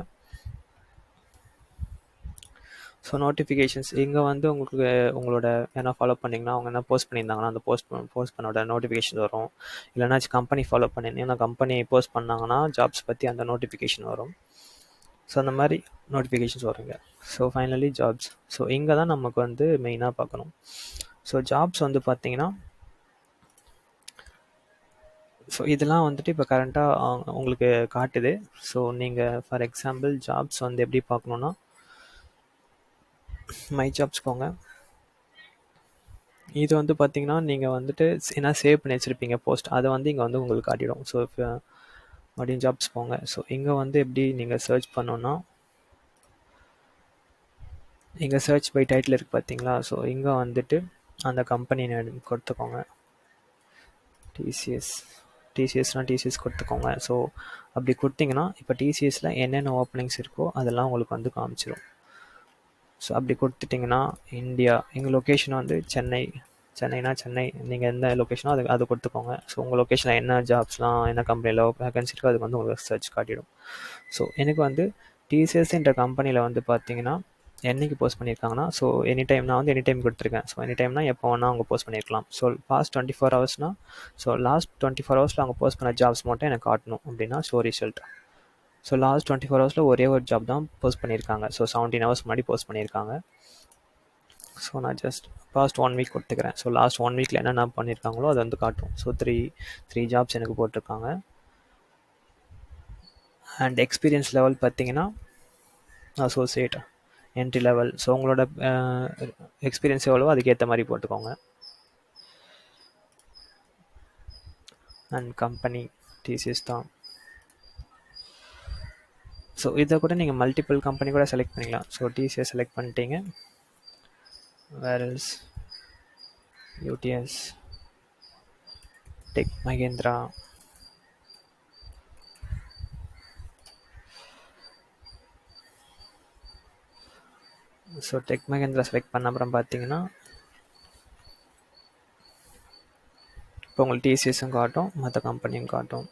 ஸோ நோட்டிஃபிகேஷன்ஸ் இங்கே வந்து உங்களுக்கு உங்களோட என்ன ஃபாலோ பண்ணிங்கன்னா அவங்க என்ன போஸ்ட் பண்ணியிருந்தாங்கன்னா அந்த போஸ்ட் போஸ்ட் பண்ணோட நோட்டிஃபிகேஷன் வரும் இல்லைனாச்சும் கம்பெனி ஃபாலோ பண்ணியிருந்தீங்கன்னா கம்பெனி போஸ்ட் பண்ணாங்கன்னா ஜாப்ஸ் பற்றி அந்த நோட்டிஃபிகேஷன் வரும் ஸோ அந்த மாதிரி நோட்டிஃபிகேஷன்ஸ் வருங்க ஸோ ஃபைனலி ஜாப்ஸ் ஸோ இங்கே தான் நமக்கு வந்து மெயினாக பார்க்கணும் ஸோ ஜாப்ஸ் வந்து பார்த்தீங்கன்னா ஸோ இதெல்லாம் வந்துட்டு இப்போ கரண்ட்டாக உங்களுக்கு காட்டுது ஸோ நீங்கள் ஃபார் எக்ஸாம்பிள் ஜாப்ஸ் வந்து எப்படி பார்க்கணுன்னா மை ஜாப்ஸ் போங்க இது வந்து பார்த்தீங்கன்னா நீங்கள் வந்துட்டு என்ன சேவ் பண்ணி வச்சுருப்பீங்க போஸ்ட் அதை வந்து இங்கே வந்து உங்களுக்கு காட்டிடும் ஸோ இப்போ மறுபடியும் ஜாப்ஸ் போங்க ஸோ இங்கே வந்து எப்படி நீங்கள் சர்ச் பண்ணோன்னா இங்கே சர்ச் பை டைட்டில் இருக்குது பார்த்தீங்களா ஸோ இங்கே வந்துட்டு அந்த கம்பெனி கொடுத்துக்கோங்க டிசிஎஸ் டிசிஎஸ்னால் டிசிஎஸ் கொடுத்துக்கோங்க ஸோ அப்படி கொடுத்தீங்கன்னா இப்போ டிசிஎஸில் என்னென்ன ஓப்பனிங்ஸ் இருக்கோ அதெல்லாம் உங்களுக்கு வந்து காமிச்சிடும் ஸோ அப்படி கொடுத்துட்டிங்கன்னா இந்தியா எங்கள் லொக்கேஷன் வந்து சென்னை சென்னைனா சென்னை நீங்கள் எந்த லொக்கேஷனோ அது அது கொடுத்துக்கோங்க ஸோ உங்கள் லொக்கேஷனில் என்ன ஜாப்ஸ்லாம் என்ன கம்பெனியில் வேகன்சி இருக்கோ அதுக்கு வந்து உங்களுக்கு சர்ச் காட்டிடும் ஸோ எனக்கு வந்து டிசிஎஸ்ன்ற கம்பெனியில் வந்து பார்த்தீங்கன்னா என்னைக்கு போஸ்ட் பண்ணியிருக்காங்கன்னா ஸோ எனி டைம் நான் வந்து எனி டைம் கொடுத்துருக்கேன் ஸோ எனி டைம்னா எப்போ வேணால் அவங்க போஸ்ட் பண்ணியிருக்கலாம் ஸோ பாஸ்ட் டுவெண்ட்டி ஃபோர் ஹவர்ஸ்னால் ஸோ லாஸ்ட் டுவெண்ட்டி ஃபோர் ஹவர்ஸில் அவங்க போஸ்ட் பண்ண ஜாப்ஸ் மட்டும் எனக்கு காட்டணும் அப்படின்னா show result so last twenty four ஹவர்ஸில் ஒரே ஒரு ஜாப் தான் போஸ்ட் பண்ணியிருக்காங்க ஸோ செவன்டீன் ஹவர்ஸ் முன்னாடி போஸ்ட் பண்ணியிருக்காங்க ஸோ நான் ஜஸ்ட் பாஸ்ட் ஒன் வீக் கொடுத்துக்கிறேன் ஸோ லாஸ்ட் ஒன் வீக்கில் என்னென்ன பண்ணியிருக்காங்களோ அதை வந்து காட்டும் ஸோ த்ரீ த்ரீ ஜாப்ஸ் எனக்கு போட்டிருக்காங்க அண்ட் எக்ஸ்பீரியன்ஸ் லெவல் பார்த்தீங்கன்னா அசோசியேட் என்ட்ரி லெவல் ஸோ உங்களோட எக்ஸ்பீரியன்ஸ் எவ்வளோ அதுக்கேற்ற மாதிரி போட்டுக்கோங்க அண்ட் கம்பெனி டிசிஎஸ் தான் ஸோ இதை கூட நீங்கள் மல்டிபிள் கம்பெனி கூட செலக்ட் பண்ணிக்கலாம் ஸோ டிசிஎஸ் செலக்ட் பண்ணிட்டீங்க வேரல்ஸ் யூடிஎஸ் Tech Mahindra so Tech Mahindra select பண்ண அப்புறம் பார்த்தீங்கன்னா இப்போ உங்களுக்கு டிசிஎஸும் காட்டும் மற்ற கம்பெனியும் காட்டும்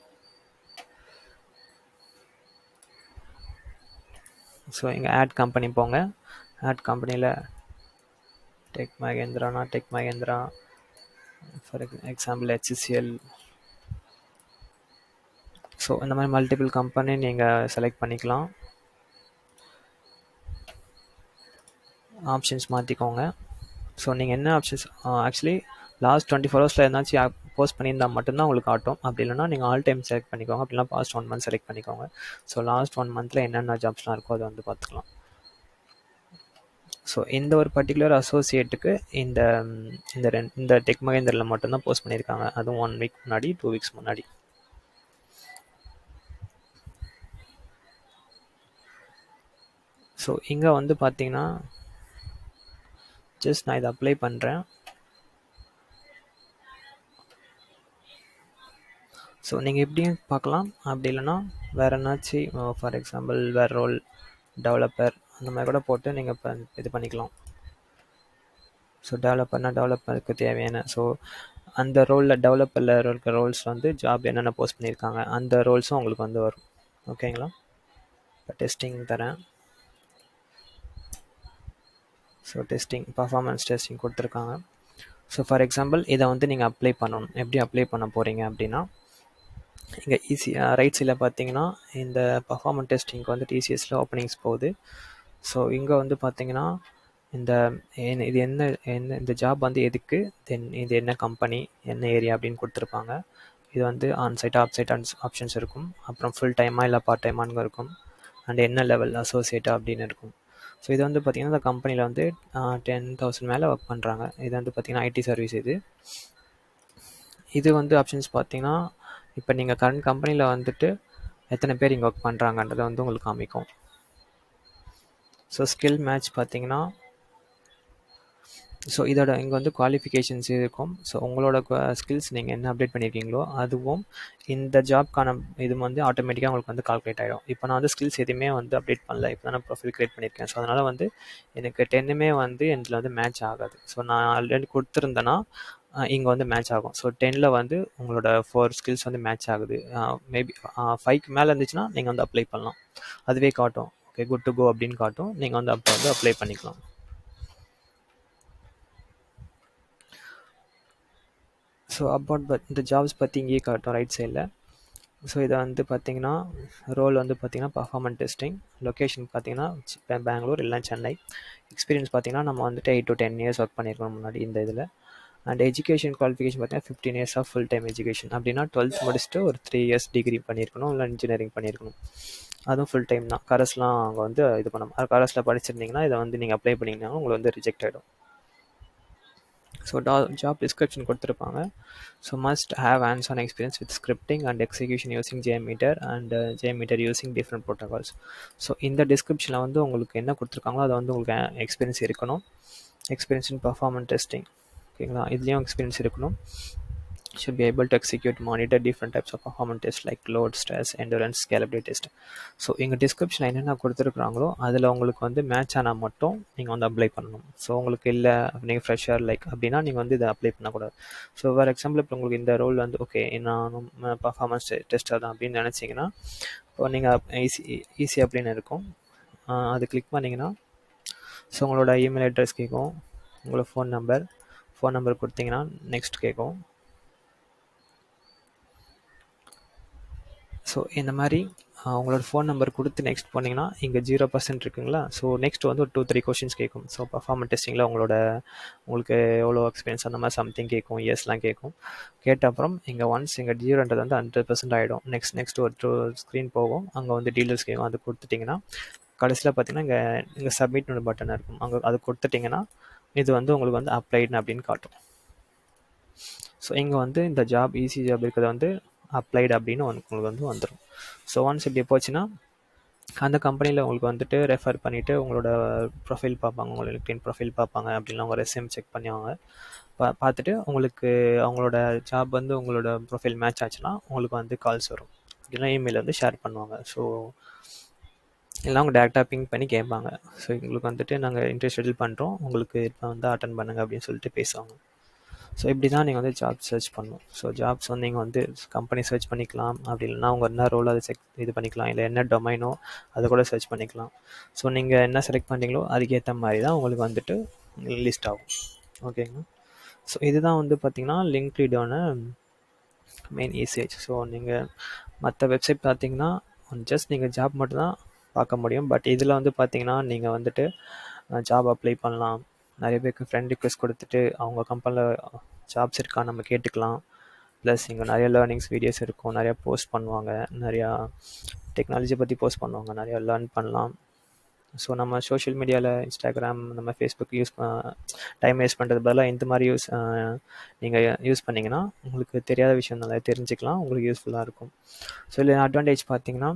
ஸோ இங்கே ஆட் கம்பெனி போங்க ஆட் கம்பெனியில் டெக் மகேந்திரானா Tech Mahindra for example HCL so இந்த மாதிரி மல்டிபிள் கம்பெனி நீங்கள் செலக்ட் பண்ணிக்கலாம் ஆப்ஷன்ஸ் மாற்றிக்கோங்க ஸோ நீங்கள் என்ன options actually last twenty four ஹவர்ஸில் எதாச்சும் போஸ்ட் பண்ணியிருந்தால் மட்டும்தான் உங்களுக்கு காட்டும் அப்படி இல்லைனா நீங்கள் ஆல் டைம் செலக்ட் பண்ணிக்கோங்க அப்படின்னா பாஸ்ட் ஒன் மந்த் செலக்ட் பண்ணிக்கோங்க ஸோ லாஸ்ட் ஒன் மந்தில் என்னென்ன ஜாப்ஸ்லாம் இருக்கோ அதை வந்து பார்த்துக்கலாம் ஸோ இந்த ஒரு பர்டிகுலர் அசோசியேட்டுக்கு இந்த இந்த ரெண்டு இந்த டெக் மகேந்திரில் மட்டும்தான் போஸ்ட் பண்ணியிருக்காங்க அதுவும் ஒன் வீக் முன்னாடி டூ வீக்ஸ் முன்னாடி ஸோ இங்கே வந்து பார்த்தீங்கன்னா ஜஸ்ட் நான் இதை அப்ளை பண்ணுறேன் ஸோ நீங்கள் எப்படியும் பார்க்கலாம் அப்படி இல்லைன்னா வேறு என்னாச்சும் ஃபார் எக்ஸாம்பிள் வேறு ரோல் டெவலப்பர் அந்த மாதிரி கூட போட்டு நீங்கள் இப்போ இது பண்ணிக்கலாம் ஸோ டெவலப்பர்னால் டெவலப்பருக்கு தேவையான ஸோ அந்த ரோலில் டெவலப்பரில் இருக்க ரோல்ஸ் வந்து ஜாப் என்னென்ன போஸ்ட் பண்ணியிருக்காங்க அந்த ரோல்ஸும் உங்களுக்கு வந்து வரும் ஓகேங்களா இப்போ டெஸ்டிங் தரேன் ஸோ டெஸ்டிங் பர்ஃபார்மன்ஸ் டெஸ்டிங் கொடுத்துருக்காங்க ஸோ ஃபார் எக்ஸாம்பிள் இதை வந்து நீங்கள் அப்ளை பண்ணணும் எப்படி அப்ளை பண்ண போகிறீங்க அப்படின்னா இங்கே ஈஸி ரைட் சைடில் பார்த்தீங்கன்னா இந்த பர்ஃபார்மன்ஸ் டெஸ்டிங்க்கு வந்து டிசிஎஸில் ஓப்பனிங்ஸ் போகுது ஸோ இங்கே வந்து பார்த்தீங்கன்னா இந்த இது என்ன என்ன இந்த ஜாப் வந்து எதுக்கு தென் இது என்ன கம்பெனி என்ன ஏரியா அப்படின்னு கொடுத்துருப்பாங்க இது வந்து on site off site options இருக்கும் அப்புறம் ஃபுல் டைமாக இல்லை பார்ட் டைமானு இருக்கும் அண்ட் என்ன லெவல் அசோசியேட்டாக அப்படின்னு இருக்கும் ஸோ இது வந்து பார்த்திங்கன்னா இந்த கம்பெனியில் வந்து டென் தௌசண்ட் மேலே ஒர்க் பண்ணுறாங்க இது வந்து பார்த்திங்கன்னா ஐடி சர்வீஸ் இது இது வந்து ஆப்ஷன்ஸ் பார்த்திங்கன்னா இப்போ நீங்கள் கரண்ட் கம்பெனியில் வந்துட்டு எத்தனை பேர் இங்கே ஒர்க் பண்ணுறாங்கன்றதை வந்து உங்களுக்கு காமிக்கும் ஸோ ஸ்கில் மேட்ச் பார்த்தீங்கன்னா ஸோ இதோட இங்கே வந்து குவாலிஃபிகேஷன்ஸ் இருக்கும் ஸோ உங்களோட ஸ்கில்ஸ் நீங்கள் என்ன அப்டேட் பண்ணியிருக்கீங்களோ அதுவும் இந்த ஜாப்க்கான இது வந்து ஆட்டோமேட்டிக்காக உங்களுக்கு வந்து கால்குலேட் ஆகிடும் இப்போ நான் வந்து ஸ்கில்ஸ் எதுவுமே வந்து அப்டேட் பண்ணல இப்போ தான் நான் ப்ரொஃபைல் க்ரியேட் பண்ணியிருக்கேன் ஸோ அதனால் வந்து எனக்கு டென்னுமே வந்து இதில் வந்து மேட்ச் ஆகாது ஸோ நான் ஆல்ரெடி கொடுத்துருந்தேன்னா இங்கே வந்து மேட்ச் ஆகும் ஸோ டெனில் வந்து உங்களோட ஃபோர் ஸ்கில்ஸ் வந்து மேட்ச் ஆகுது மேபி ஃபைவ்க்கு மேலே இருந்துச்சுன்னா நீங்கள் வந்து அப்ளை பண்ணலாம் அதுவே காட்டும் ஓகே குட் டு கோ அப்படின்னு காட்டும் நீங்கள் வந்து அப்போ வந்து அப்ளை பண்ணிக்கலாம் ஸோ அபவுட் பட் இந்த ஜாப்ஸ் பற்றி இங்கேயே காட்டும் ரைட் சைடில் ஸோ இதை வந்து பார்த்தீங்கன்னா ரோல் வந்து பார்த்தீங்கன்னா பர்ஃபார்மன்ஸ் டெஸ்டிங் லொக்கேஷன் பார்த்தீங்கன்னா பெங்களூர் இல்லை சென்னை எக்ஸ்பீரியன்ஸ் பார்த்தீங்கன்னா நம்ம வந்துட்டு eight to ten years work பண்ணியிருக்கோம் முன்னாடி இந்த இதில் அண்ட் எஜுகேஷன் குவாலிஃபிகேஷன் பார்த்தீங்கன்னா fifteen years of full time education அப்படின்னா டுவெல்த் முடிச்சுட்டு ஒரு த்ரீ இயர்ஸ் டிகிரி பண்ணியிருக்கணும் இல்லை இன்ஜினியரிங் பண்ணியிருக்கணும் அதுவும் ஃபுல் டைம் தான் கரஸ்லாம் அங்கே வந்து இது பண்ண கரஸில் படிச்சிருந்தீங்கன்னா இதை வந்து நீங்கள் அப்ளை பண்ணிங்கன்னா உங்களுக்கு வந்து ரிஜெக்ட் ஆகிடும் ஸோ டா ஜாப் டிஸ்கிரிப்ஷன் கொடுத்துருப்பாங்க so must have hands on experience with scripting and execution using JMeter and JMeter using different protocols so இந்த டிஸ்கிரிப்ஷனில் வந்து உங்களுக்கு என்ன கொடுத்துருக்காங்களோ அதை வந்து உங்களுக்கு எக்ஸ்பீரியன்ஸ் இருக்கணும் எக்ஸ்பீரியன்ஸ் இன் பர்ஃபார்மன்ஸ் டெஸ்டிங் ஓகேங்களா இதுலேயும் எக்ஸ்பீரியன்ஸ் இருக்கணும் should be able to execute monitor different types of performance tests like load stress endurance scalability test so எங்கள் டிஸ்கிரிப்ஷனில் என்னென்ன கொடுத்துருக்குறாங்களோ அதில் உங்களுக்கு வந்து மேட்ச் ஆனால் மட்டும் நீங்கள் வந்து அப்ளை பண்ணணும் ஸோ உங்களுக்கு இல்லை நீங்கள் ஃப்ரெஷர் லைக் அப்படின்னா நீங்கள் வந்து இதை அப்ளை பண்ணக்கூடாது ஸோ ஃபார் எக்ஸாம்பிள் இப்போ உங்களுக்கு இந்த ரோல் வந்து ஓகே நான் பர்ஃபார்மன்ஸ் டெஸ்டர் தான் அப்படின்னு நினச்சிங்கன்னா இப்போ நீங்கள் ஈஸி ஈஸி அப்படின்னு இருக்கும் அது கிளிக் பண்ணிங்கன்னா ஸோ உங்களோட இமெயில் அட்ரஸ் கேட்கும் உங்களோட ஃபோன் நம்பர் ஃபோன் நம்பர் கொடுத்தீங்கன்னா நெக்ஸ்ட் கேட்கும் ஸோ இந்த மாதிரி உங்களோட ஃபோன் நம்பர் கொடுத்து நெக்ஸ்ட் போனீங்கன்னா இங்கே ஜீரோ பர்சன்ட் இருக்குங்களா ஸோ நெக்ஸ்ட் வந்து ஒரு டூ த்ரீ கொஷின்ஸ் கேட்கும் ஸோ பர்ஃபார்மன்ஸ் டெஸ்டிங்கில் உங்களோட உங்களுக்கு எவ்வளோ எக்ஸ்பீரியன்ஸ் அந்த மாதிரி சம்திங் கேட்கும் இயர்ஸ்லாம் கேட்கும் கேட்ட அப்புறம் இங்கே ஒன்ஸ் இங்கே ஜீரோன்றது வந்து ஹண்ட்ரட் பர்சன்ட் ஆகிடும் நெக்ஸ்ட் நெக்ஸ்ட் ஒரு டூ ஸ்க்ரீன் போகும் அங்கே வந்து டீலர்ஸ் கேட்கும் அது கொடுத்துட்டிங்கன்னா கடைசியில் பார்த்தீங்கன்னா இங்கே இங்கே சப்மிட் ஒரு பட்டன் இருக்கும் அங்கே அது கொடுத்துட்டிங்கன்னா இது வந்து உங்களுக்கு வந்து அப்ளைடுன்னு அப்படின்னு காட்டும் ஸோ இங்கே வந்து இந்த ஜாப் ஈஸி ஜாப் இருக்கிறத வந்து அப்ளைடு அப்படின்னு உங்களுக்கு வந்து வந்துடும் ஸோ ஒன்ஸ் இப்படி போச்சுன்னா அந்த கம்பெனியில் உங்களுக்கு வந்துட்டு ரெஃபர் பண்ணிவிட்டு உங்களோட ப்ரொஃபைல் பார்ப்பாங்க உங்களோட லிங்க்டின் ப்ரொஃபைல் பார்ப்பாங்க அப்படின்னா உங்கள் ரெசியூம் செக் பண்ணுவாங்க பா பார்த்துட்டு உங்களுக்கு அவங்களோட ஜாப் வந்து உங்களோட ப்ரொஃபைல் மேட்ச் ஆச்சுன்னா உங்களுக்கு வந்து கால்ஸ் வரும் இல்லைனா இமெயில் வந்து ஷேர் பண்ணுவாங்க ஸோ எல்லாம் அவங்க டேரெக்டாக பிங் பண்ணி கேட்பாங்க ஸோ உங்களுக்கு வந்துட்டு நாங்கள் இன்ட்ரெஸ்ட் ஷெடியூல் பண்ணுறோம் உங்களுக்கு இப்போ வந்து அட்டன் பண்ணுங்க அப்படின்னு சொல்லிட்டு பேசுவாங்க ஸோ இப்படி தான் நீங்கள் வந்து ஜாப் சர்ச் பண்ணணும் ஸோ ஜாப்ஸ் வந்து நீங்கள் வந்து கம்பெனி சர்ச் பண்ணிக்கலாம் அப்படி இல்லைனா உங்கள் என்ன ரோல் அதை செக் இது பண்ணிக்கலாம் இல்லை என்ன டொமைனோ அதை கூட சர்ச் பண்ணிக்கலாம் ஸோ நீங்கள் என்ன செலக்ட் பண்ணுறீங்களோ அதுக்கேற்ற மாதிரி தான் உங்களுக்கு வந்துட்டு லிஸ்ட் ஆகும் ஓகேங்களா ஸோ இதுதான் வந்து பார்த்திங்கன்னா லிங்க்டிடான மெயின் ஈசேஜ் ஸோ நீங்கள் மற்ற வெப்சைட் பார்த்தீங்கன்னா ஜஸ்ட் நீங்கள் ஜாப் மட்டும்தான் பார்க்க முடியும் பட் இதில் வந்து பார்த்தீங்கன்னா நீங்கள் வந்துட்டு ஜாப் அப்ளை பண்ணலாம் நிறைய பேருக்கு ஃப்ரெண்ட் ரிக்வெஸ்ட் கொடுத்துட்டு அவங்க கம்பெனியில் ஜாப்ஸ் இருக்கா நம்ம கேட்டுக்கலாம் ப்ளஸ் இங்கே நிறைய லேர்னிங்ஸ் வீடியோஸ் இருக்கும் நிறையா போஸ்ட் பண்ணுவாங்க நிறையா டெக்னாலஜி பற்றி போஸ்ட் பண்ணுவாங்க நிறையா லேர்ன் பண்ணலாம் ஸோ நம்ம சோஷியல் மீடியாவில் இன்ஸ்டாகிராம் நம்ம ஃபேஸ்புக் யூஸ் டைம் வேஸ்ட் பண்ணுறது பதிலாக இந்த மாதிரி யூஸ் நீங்கள் யூஸ் பண்ணிங்கன்னா உங்களுக்கு தெரியாத விஷயம் நல்லா தெரிஞ்சுக்கலாம் உங்களுக்கு யூஸ்ஃபுல்லாக இருக்கும் ஸோ இதில் அட்வான்டேஜ் பார்த்தீங்கன்னா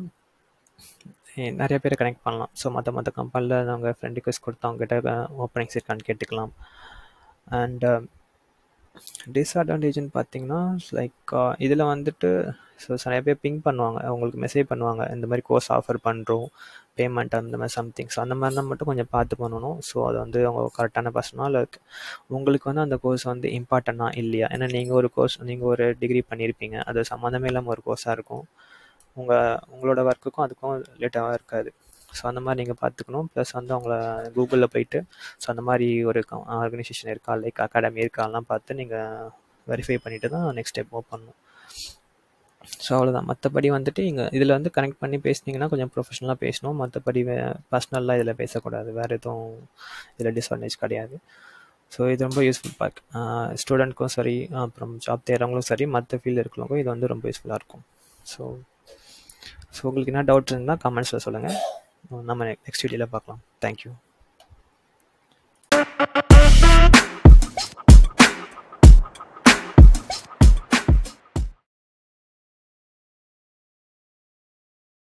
நிறைய பேரை கனெக்ட் பண்ணலாம் ஸோ மற்ற மற்ற கம்பெனியில் நாங்கள் ஃப்ரெண்ட் ரிக்வெஸ்ட் கொடுத்து அவங்ககிட்ட ஓப்பனிங்ஸ் இருக்கான்னு கேட்டுக்கலாம் அண்ட் டிஸ்அட்வான்டேஜ்னு பார்த்தீங்கன்னா லைக் இதில் வந்துட்டு ஸோ நிறைய பேர் பிங் பண்ணுவாங்க அவங்களுக்கு மெசேஜ் பண்ணுவாங்க இந்த மாதிரி கோர்ஸ் ஆஃபர் பண்ணுறோம் பேமெண்ட் அந்த மாதிரி சம்திங் ஸோ அந்த மாதிரிலாம் மட்டும் கொஞ்சம் பார்த்து பண்ணணும் ஸோ அது வந்து அவங்க கரெக்டான பர்சனாக இல்லை உங்களுக்கு வந்து அந்த கோர்ஸ் வந்து இம்பார்ட்டன்னா இல்லையா ஏன்னா நீங்கள் ஒரு கோர்ஸ் நீங்கள் ஒரு டிகிரி பண்ணியிருப்பீங்க அது சம்மந்தமே இல்லாமல் ஒரு கோர்ஸாக இருக்கும் உங்கள் உங்களோட ஒர்க்குக்கும் அதுக்கும் ரிலேட்டாக இருக்காது ஸோ அந்த மாதிரி நீங்கள் பார்த்துக்கணும் ப்ளஸ் வந்து அவங்கள கூகுளில் போயிட்டு ஸோ அந்த மாதிரி ஒரு ஆர்கனைசேஷன் இருக்கா லைக் அகாடமி இருக்காலாம் பார்த்து நீங்கள் வெரிஃபை பண்ணிவிட்டு தான் நெக்ஸ்ட் ஸ்டெப் மூவ் பண்ணணும் ஸோ அவ்வளோதான் மற்றபடி வந்துட்டு இங்கே இதில் வந்து கனெக்ட் பண்ணி பேசுனீங்கன்னா கொஞ்சம் ப்ரொஃபஷனலாக பேசணும் மற்றபடி பர்சனலாக இதில் பேசக்கூடாது வேறு எதுவும் இதில் டிஸ்அட்வான்டேஜ் கிடையாது ஸோ இது ரொம்ப யூஸ்ஃபுல் பார்க் ஸ்டூடெண்ட்க்கும் சரி அப்புறம் ஜாப் தேடுறவங்களும் சரி மற்ற ஃபீல்டு இருக்கிறவங்களுக்கும் இது வந்து ரொம்ப யூஸ்ஃபுல்லாக இருக்கும் ஸோ ஸோ உங்களுக்கு என்ன டவுட் இருந்தால் கமெண்ட்ஸில் சொல்லுங்கள் நம்ம நெக்ஸ்ட் வீடியோவில் பார்க்கலாம் தேங்க்யூ